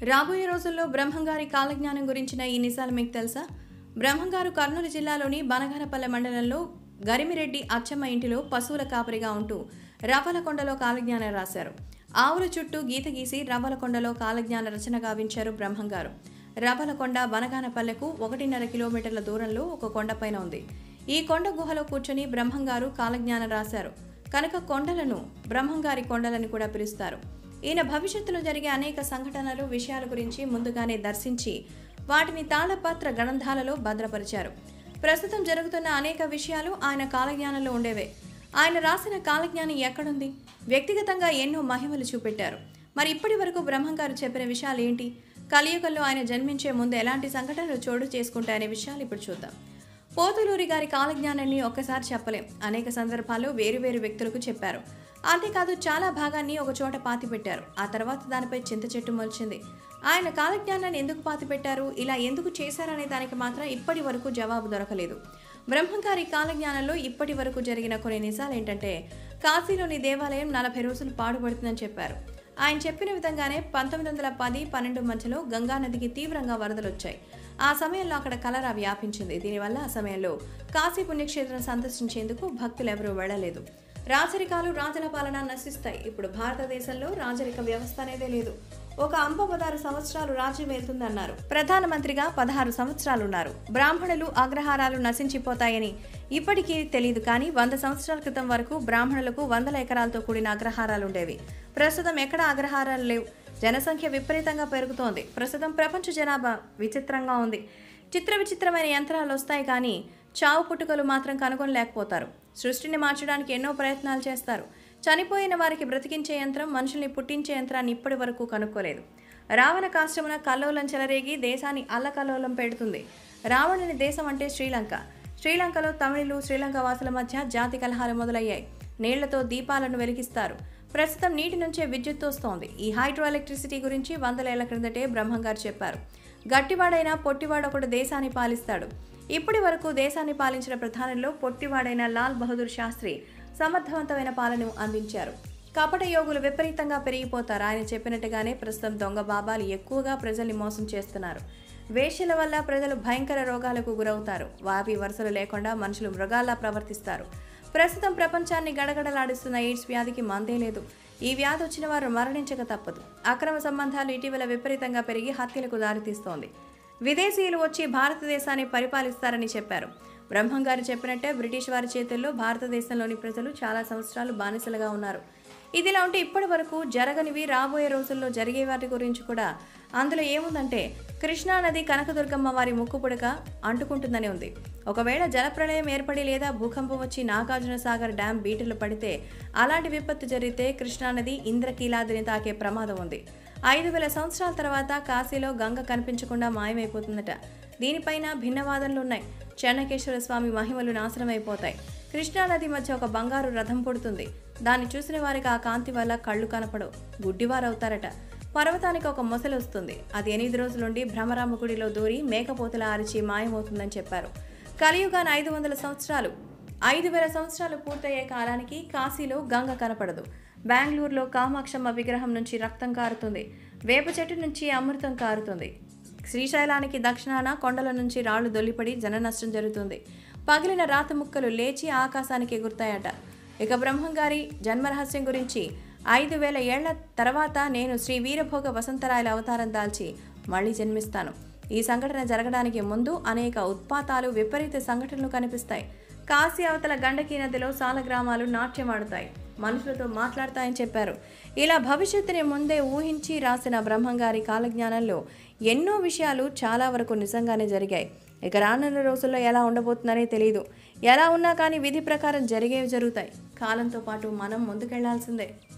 రాబోయే రోజుల్లో బ్రహ్మంగారి కాలజ్ఞానం గురించిన ఈ నిజాలు మీకు తెలుసా బ్రహ్మంగారు కర్నూలు జిల్లాలోని బనగానపల్లె మండలంలో గరిమిరెడ్డి అచ్చమ్మ ఇంటిలో పశువుల కాపరిగా ఉంటూ రవ్వలకొండలో కాలజ్ఞానం రాశారు ఆవుల చుట్టూ గీత గీసి రవ్వలకొండలో కాలజ్ఞాన రచన గావించారు బ్రహ్మంగారు రవ్వలకొండ బనగానపల్లెకు ఒకటిన్నర కిలోమీటర్ల దూరంలో ఒక కొండపైన ఉంది ఈ కొండ గుహలో కూర్చొని బ్రహ్మంగారు కాలజ్ఞానం రాశారు కనుక కొండలను బ్రహ్మంగారి కొండలని కూడా పిలుస్తారు ఈయన భవిష్యత్తులో జరిగే అనేక సంఘటనలు విషయాల గురించి ముందుగానే దర్శించి వాటిని తాళపత్ర గ్రంథాలలో భద్రపరిచారు ప్రస్తుతం జరుగుతున్న అనేక విషయాలు ఆయన కాలజ్ఞానంలో ఉండేవే ఆయన రాసిన కాలజ్ఞానం ఎక్కడుంది వ్యక్తిగతంగా ఎన్నో మహిమలు చూపెట్టారు మరి ఇప్పటి వరకు బ్రహ్మంగారు చెప్పిన విషయాలు ఏంటి కలియుగంలో ఆయన జన్మించే ముందు ఎలాంటి సంఘటనలు చోటు చేసుకుంటాయనే విషయాలు ఇప్పుడు చూద్దాం పోతులూరి గారి కాలజ్ఞానాన్ని ఒక్కసారి చెప్పలేం అనేక సందర్భాల్లో వేరువేరు వ్యక్తులకు చెప్పారు అంతేకాదు చాలా భాగాన్ని ఒక చోట పాతి పెట్టారు ఆ తర్వాత దానిపై చింత చెట్టు మొలిచింది ఆయన కాలజ్ఞానాన్ని ఎందుకు పాతి పెట్టారు ఇలా ఎందుకు చేశారనే దానికి మాత్రం ఇప్పటి వరకు జవాబు దొరకలేదు బ్రహ్మంగారి కాలజ్ఞానంలో ఇప్పటి వరకు జరిగిన కొన్ని నిజాలు ఏంటంటే కాశీలోని దేవాలయం నలభై రోజులు పాడుపడుతుందని చెప్పారు ఆయన చెప్పిన విధంగానే పంతొమ్మిది వందల పది పన్నెండు మధ్యలో గంగానదికి తీవ్రంగా వరదలు వచ్చాయి ఆ సమయంలో అక్కడ కలరా వ్యాపించింది దీనివల్ల ఆ సమయంలో కాశీ పుణ్యక్షేత్రం సందర్శించేందుకు భక్తులు ఎవరూ వెళ్లలేదు రాజరికాలు రాజుల పాలన నశిస్తాయి ఇప్పుడు భారతదేశంలో రాజరిక వ్యవస్థ అనేదే లేదు ఒక అంబ పదహారు సంవత్సరాలు రాజ్యం వెళ్తుందన్నారు ప్రధానమంత్రిగా పదహారు సంవత్సరాలు ఉన్నారు బ్రాహ్మణులు అగ్రహారాలు నశించిపోతాయని ఇప్పటికీ తెలియదు కానీ వంద సంవత్సరాల క్రితం వరకు బ్రాహ్మణులకు వందల ఎకరాలతో కూడిన అగ్రహారాలు ఉండేవి ప్రస్తుతం ఎక్కడ అగ్రహారాలు లేవు జనసంఖ్య విపరీతంగా పెరుగుతోంది ప్రస్తుతం ప్రపంచ జనాభా విచిత్రంగా ఉంది చిత్ర విచిత్రమైన యంత్రాలు వస్తాయి కానీ చావు పుట్టుకలు మాత్రం కనుగొనలేకపోతారు సృష్టిని మార్చడానికి ఎన్నో ప్రయత్నాలు చేస్తారు చనిపోయిన వారికి బ్రతికించే యంత్రం మనుషుల్ని పుట్టించే యంత్రాన్ని ఇప్పటి వరకు కనుక్కోలేదు రావణ కాష్టమున కల్లోలం చెలరేగి దేశాన్ని అల్లకల్లోలం పెడుతుంది రావణుని దేశం అంటే శ్రీలంక శ్రీలంకలో తమిళులు శ్రీలంక వాసుల మధ్య జాతి కలహాలు మొదలయ్యాయి నీళ్లతో దీపాలను వెలిగిస్తారు ప్రస్తుతం నీటి నుంచే విద్యుత్ వస్తోంది ఈ హైడ్రో ఎలక్ట్రిసిటీ గురించి వందల ఏళ్ల క్రిందటే బ్రహ్మంగారు చెప్పారు గట్టివాడైన పొట్టివాడొకడు దేశాన్ని పాలిస్తాడు ఇప్పటి వరకు దేశాన్ని పాలించిన ప్రధానుల్లో పొట్టివాడైన లాల్ బహదూర్ శాస్త్రి సమర్థవంతమైన పాలన అందించారు కపట యోగులు విపరీతంగా పెరిగిపోతారు ఆయన చెప్పినట్టుగానే ప్రస్తుతం దొంగ బాబాలు ఎక్కువగా ప్రజల్ని మోసం చేస్తున్నారు వేష్యల వల్ల ప్రజలు భయంకర రోగాలకు గురవుతారు వావి వరుసలు లేకుండా మనుషులు మృగాల్లా ప్రవర్తిస్తారు ప్రస్తుతం ప్రపంచాన్ని గడగడలాడిస్తున్న ఎయిడ్స్ వ్యాధికి మందే లేదు ఈ వ్యాధి వచ్చిన వారు మరణించక తప్పదు అక్రమ సంబంధాలు ఇటీవల విపరీతంగా పెరిగి హత్యలకు దారితీస్తోంది విదేశీయులు వచ్చి భారతదేశాన్ని పరిపాలిస్తారని చెప్పారు బ్రహ్మం గారు చెప్పినట్టే బ్రిటిష్ వారి చేతుల్లో భారతదేశంలోని ప్రజలు చాలా సంవత్సరాలు బానిసలుగా ఉన్నారు ఇదిలా ఉంటే ఇప్పటి వరకు జరగనివి రాబోయే రోజుల్లో జరిగే వాటి గురించి కూడా అందులో ఏముందంటే కృష్ణా నది కనకదుర్గమ్మ వారి ముక్కుపుడక అంటుకుంటుందని ఉంది ఒకవేళ జలప్రళయం ఏర్పడి లేదా భూకంపం వచ్చి నాగార్జున సాగర్ డ్యాం బీటలు పడితే అలాంటి విపత్తు జరిగితే కృష్ణానది ఇంద్రకీలాదిని తాకే ప్రమాదం ఉంది ఐదు వేల సంవత్సరాల తర్వాత కాశీలో గంగ కనిపించకుండా మాయమైపోతుందట దీనిపైన భిన్నవాదనలు ఉన్నాయి చెన్నకేశ్వర స్వామి మహిమలు నాశనమైపోతాయి కృష్ణానది మధ్య ఒక బంగారు రథం పుడుతుంది దాన్ని చూసిన వారికి ఆ కాంతి వల్ల కళ్ళు కనపడవు గుడ్డివారవుతారట పర్వతానికి ఒక మొసలు వస్తుంది అది ఎనిమిది రోజులుండి భ్రమరామ గుడిలో దూరి మేకపోతుల అరిచి మాయమవుతుందని చెప్పారు కలియుగాన ఐదు వందల సంవత్సరాలు ఐదు వేల సంవత్సరాలు పూర్తయ్యే కాలానికి కాశీలో గంగ కనపడదు బెంగళూరులో కామాక్షమ్మ విగ్రహం నుంచి రక్తం కారుతుంది వేప చెట్టు నుంచి అమృతం కారుతుంది శ్రీశైలానికి దక్షిణాన కొండల నుంచి రాళ్లు దొల్లిపడి జన నష్టం జరుగుతుంది పగిలిన రాత ముక్కలు లేచి ఆకాశానికి ఎగురుతాయట ఇక బ్రహ్మంగారి జన్మరహస్యం గురించి ఐదు వేల ఏళ్ల తర్వాత నేను శ్రీ వీరభోగ వసంతరాయల అవతారం దాల్చి మళ్ళీ జన్మిస్తాను ఈ సంఘటన జరగడానికి ముందు అనేక ఉత్పాతాలు విపరీత సంఘటనలు కనిపిస్తాయి కాశీ అవతల గండకీ నదిలో సాల గ్రామాలు నాట్యమాడుతాయి మనుషులతో మాట్లాడతాయని చెప్పారు ఇలా భవిష్యత్తుని ముందే ఊహించి రాసిన బ్రహ్మంగారి కాలజ్ఞానంలో ఎన్నో విషయాలు చాలా వరకు నిజంగానే జరిగాయి ఇక రానున్న రోజుల్లో ఎలా ఉండబోతుందనే తెలియదు ఎలా ఉన్నా కానీ విధి ప్రకారం జరిగేవి జరుగుతాయి కాలంతో పాటు మనం ముందుకెళ్లాల్సిందే